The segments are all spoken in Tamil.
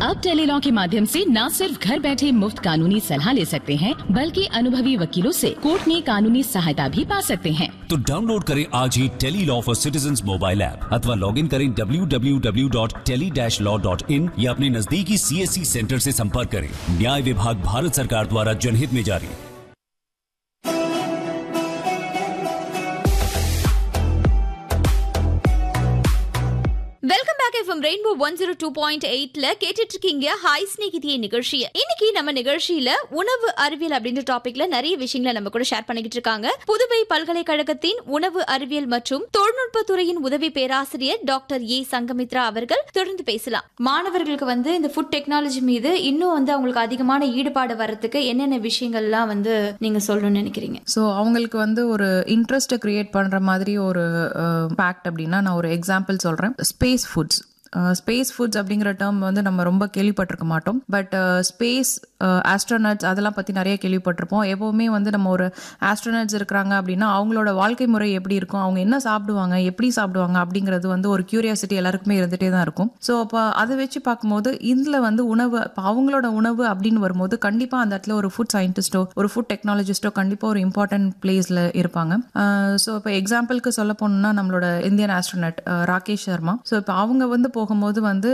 अब टेलीलॉ के माध्यम से न सिर्फ घर बैठे मुफ्त कानूनी सलाह ले सकते हैं बल्कि अनुभवी वकीलों से कोर्ट में कानूनी सहायता भी पा सकते हैं तो डाउनलोड करें आज ही tele law for citizen mobile app अथवा लॉग इन करें www.tele-law.in या अपने नजदीकी सीएससी सेंटर से संपर्क करें न्याय विभाग भारत सरकार द्वारा जनहित में जारी welcome back FM rainbow one zero two point எயிட்ல கேட்டுட்டு இருக்கீங்க ஹாய் ஸ்நேகிதிய நிகழ்ச்சியை இன்னைக்கு நம்ம நிகழ்ச்சியில உணவு அறிவியல் அப்படின்ற டாபிக்ல நிறைய விஷயங்களை நம்ம கூட ஷேர் பண்ணிக்கிட்டு இருக்காங்க புதுவை பல்கலைக்கழகத்தின் உணவு அறிவியல் மற்றும் தொழில்நுட்ப துறையின் உதவி பேராசிரியர் டாக்டர் ஏ சங்கமித்ரா அவர்கள் தொடர்ந்து பேசலாம் மாணவர்களுக்கு வந்து இந்த ஃபுட் டெக்னாலஜி மீது இன்னும் வந்து அவங்களுக்கு அதிகமான ஈடுபாடு வர்றதுக்கு என்னென்ன விஷயங்கள்லாம் வந்து நீங்க சொல்லணும்னு நினைக்கிறீங்க ஸோ அவங்களுக்கு வந்து ஒரு இன்ட்ரெஸ்ட்டை கிரியேட் பண்ணுற மாதிரி ஒரு ஃபேக்ட் அப்படின்னா நான் ஒரு எக்ஸாம்பிள் சொல்கிறேன் ஸ்பேஸ் ஃபுட்ஸ் ஸ்பேஸ் ஃபுட்ஸ் அப்படிங்கிற டேர்ம் வந்து நம்ம ரொம்ப கேள்விப்பட்டிருக்க மாட்டோம் பட் ஸ்பேஸ் ஆஸ்ட்ரோனட்ஸ் அதெல்லாம் பற்றி நிறைய கேள்விப்பட்டிருப்போம் எப்போவுமே வந்து நம்ம ஒரு ஆஸ்ட்ரோனட்ஸ் இருக்கிறாங்க அப்படின்னா அவங்களோட வாழ்க்கை முறை எப்படி இருக்கும் அவங்க என்ன சாப்பிடுவாங்க எப்படி சாப்பிடுவாங்க அப்படிங்கிறது வந்து ஒரு கியூரியாசிட்டி எல்லாருக்குமே இருந்துகிட்டே தான் இருக்கும் ஸோ அப்போ அதை வச்சு பார்க்கும்போது இதில் வந்து உணவு இப்போ அவங்களோட உணவு அப்படின்னு வரும்போது கண்டிப்பாக அந்த இடத்துல ஒரு ஃபுட் சயின்டிஸ்ட்டோ ஒரு ஃபுட் டெக்னாலஜிஸ்ட்டோ கண்டிப்பாக ஒரு இம்பார்ட்டன்ட் பிளேஸில் இருப்பாங்க ஸோ இப்போ எக்ஸாம்பிளுக்கு சொல்ல போனோம்னா நம்மளோட Indian astronaut Rakesh Sharma so இப்போ அவங்க வந்து போகும்போது வந்து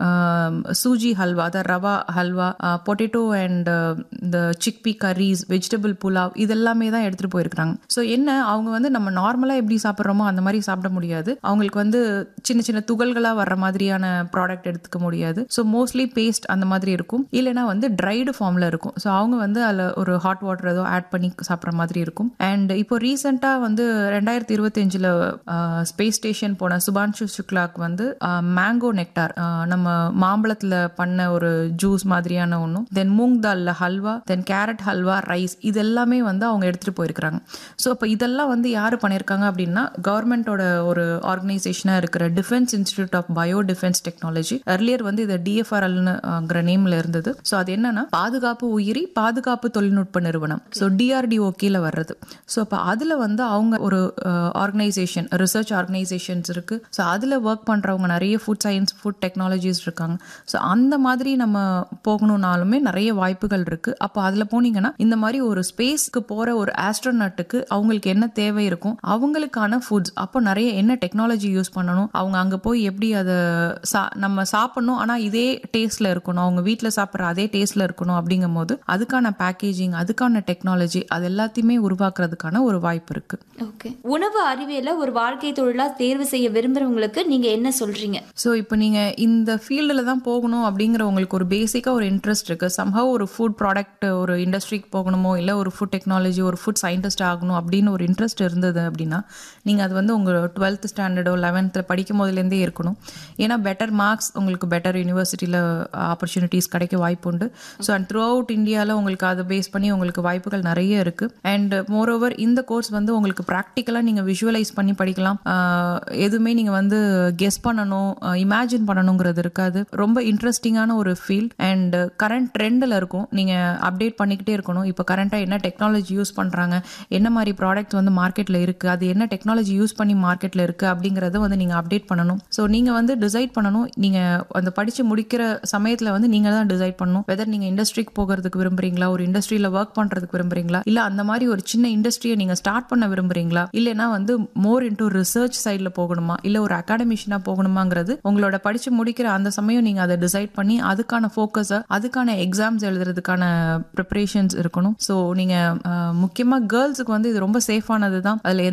சூஜி ஹல்வா அதாவது ரவா ஹல்வா பொட்டேட்டோ அண்ட் இந்த சிக்பி கரீஸ் வெஜிடபிள் புலாவ் இதெல்லாமே தான் எடுத்துகிட்டு போயிருக்காங்க ஸோ என்ன அவங்க வந்து நம்ம நார்மலாக எப்படி சாப்பிட்றோமோ அந்த மாதிரி சாப்பிட முடியாது அவங்களுக்கு வந்து சின்ன சின்ன துகள்களாக வர்ற மாதிரியான ப்ராடக்ட் எடுத்துக்க முடியாது ஸோ மோஸ்ட்லி பேஸ்ட் அந்த மாதிரி இருக்கும் இல்லைனா வந்து ட்ரைடு ஃபார்மில் இருக்கும் ஸோ அவங்க வந்து அதில் ஒரு ஹாட் வாட்டர் ஏதோ ஆட் பண்ணி சாப்பிட்ற மாதிரி இருக்கும் அண்ட் இப்போ ரீசெண்டாக வந்து ரெண்டாயிரத்தி இருபத்தஞ்சில் ஸ்பேஸ் ஸ்டேஷன் போன சுபான்ஷு சுக்லாக்கு வந்து மேங்கோ நெக்டார் நம்ம மாம்பழத்தில் பண்ண ஒரு ஜூஸ் மாதிரியான ஒன்றும் தென் மூங் தால்ல halwa then carrot halwa rice இது எல்லாமே வந்து அவங்க எடுத்துகிட்டு போயிருக்கிறாங்க ஸோ இப்போ இதெல்லாம் வந்து யார் பண்ணியிருக்காங்க அப்படின்னா கவர்மெண்ட்டோட ஒரு ஆர்கனைசேஷனாக இருக்கிற defence institute of bio defence technology earlier வந்து இது டிஎஃப்ஆர்எல்னுங்கிற நேமில் இருந்தது ஸோ அது என்னன்னா பாதுகாப்பு உயிரி பாதுகாப்பு தொழில்நுட்ப நிறுவனம் ஸோ டிஆர்டிஓ கீழே வர்றது ஸோ அப்போ அதில் வந்து அவங்க ஒரு ஆர்கனைசேஷன் ரிசர்ச் ஆர்கனைசேஷன்ஸ் இருக்கு ஸோ அதில் ஒர்க் பண்ணுறவங்க நிறைய ஃபுட் சயின்ஸ் ஃபுட் டெக்னாலஜிஸ் இருக்காங்க ஸோ அந்த மாதிரி நம்ம போகணும்னாலுமே நிறைய வாய்ப்புகள் இருக்கு அப்போ அதில் போனீங்கன்னா இந்த மாதிரி ஒரு ஸ்பேஸ்க்கு போகிற ஒரு ஆஸ்ட்ரோனட்டுக்கு அவங்களுக்கு என்ன தேவை இருக்கும் அவங்களுக்கான ஃபுட்ஸ் அப்போ நிறைய என்ன டெக்னாலஜி யூஸ் பண்ணணும் அவங்க அங்கே போய் எப்படி அதை சா நம்ம சாப்பிடணும் ஆனால் இதே டேஸ்ட்ல இருக்கணும் அவங்க வீட்டில் சாப்பிட்ற அதே டேஸ்ட்ல இருக்கணும் அப்படிங்கும் போது அதுக்கான பேக்கேஜிங் அதுக்கான டெக்னாலஜி அது எல்லாத்தையுமே உருவாக்குறதுக்கான ஒரு வாய்ப்பு இருக்கு ஓகே உணவு அறிவியல ஒரு வாழ்க்கை தொழிலா தேர்வு செய்ய விரும்புறவங்களுக்கு நீங்க என்ன சொல்றீங்க ஸோ இப்போ நீங்கள் இந்த ஃபீல்டில் தான் போகணும் அப்படிங்கிற உங்களுக்கு ஒரு பேசிக்காக ஒரு இன்ட்ரெஸ்ட் இருக்குது சம்ஹவ் ஒரு ஃபுட் ப்ராடக்ட் ஒரு இண்டஸ்ட்ரிக்கு போகணுமோ இல்லை ஒரு ஃபுட் டெக்னாலஜி ஒரு ஃபுட் சயின்டிஸ்ட் ஆகணும் அப்படின்னு ஒரு இன்ட்ரெஸ்ட் இருந்தது அப்படின்னா நீங்கள் அது வந்து உங்கள் டுவெல்த் ஸ்டாண்டர்டோ லெவன்த்தில் படிக்கும் போதுலேருந்தே இருக்கணும் ஏன்னா பெட்டர் மார்க்ஸ் உங்களுக்கு பெட்டர் யூனிவர்சிட்டியில் ஆப்பர்ச்சுனிட்டிஸ் கிடைக்க வாய்ப்பு உண்டு ஸோ அண்ட் த்ரூ அவுட் இந்தியாவில் உங்களுக்கு அதை பேஸ் பண்ணி உங்களுக்கு வாய்ப்புகள் நிறைய இருக்குது அண்ட் மோர் ஓவர் இந்த கோர்ஸ் வந்து உங்களுக்கு ப்ராக்டிக்கலாக நீங்கள் விஷுவலைஸ் பண்ணி படிக்கலாம் எதுவுமே நீங்கள் வந்து கெஸ் பண்ணணும் இமேஜின் பண்ணணுங்கிறது இருக்காது ரொம்ப இன்ட்ரெஸ்டிங்கான ஒரு ஃபீல்ட் அண்ட் கரண்ட் ட்ரெண்டில் இருக்கும் நீங்கள் அப்டேட் பண்ணிக்கிட்டே இருக்கணும் இப்போ கரண்ட்டாக என்ன டெக்னாலஜி யூஸ் பண்ணுறாங்க என்ன மாதிரி ப்ராடக்ட்ஸ் வந்து மார்க்கெட்டில் இருக்குது அது என்ன டெக்னாலஜி யூஸ் பண்ணி மார்க்கெட்டில் இருக்குது அப்படிங்கிறத வந்து நீங்கள் அப்டேட் பண்ணணும் ஸோ நீங்கள் வந்து டிசைட் பண்ணணும் நீங்கள் அந்த படித்து முடிக்கிற சமயத்தில் வந்து நீங்கள் தான் டிசைட் பண்ணணும் வெதர் நீங்கள் இண்டஸ்ட்ரிக்கு போகிறதுக்கு விரும்புறீங்களா ஒரு இண்டஸ்ட்ரியில் ஒர்க் பண்ணுறதுக்கு விரும்புறீங்களா இல்லை அந்த மாதிரி ஒரு சின்ன இண்டஸ்ட்ரியை நீங்கள் ஸ்டார்ட் பண்ண விரும்புறீங்களா இல்லைனா வந்து மோர் இன்டூ ரிசர்ச் சைடில் போகணுமா இல்லை ஒரு அகாடமிஷனாக போகணுமாங்கிறது உங்களோட படித்து முடிக்கிற அந்த சமயம் நீங்கள் அதை டிசைட் பண்ணி அதுக்கான ஃபோக்கஸை அதுக்கான எக்ஸாம்ஸ் எழுதுறதுக்கான ப்ரிப்பரேஷன்ஸ் இருக்கணும் ஸோ நீங்கள் முக்கியமாக கேர்ள்ஸுக்கு வந்து இது ரொம்ப சேஃபானது தான் அதில்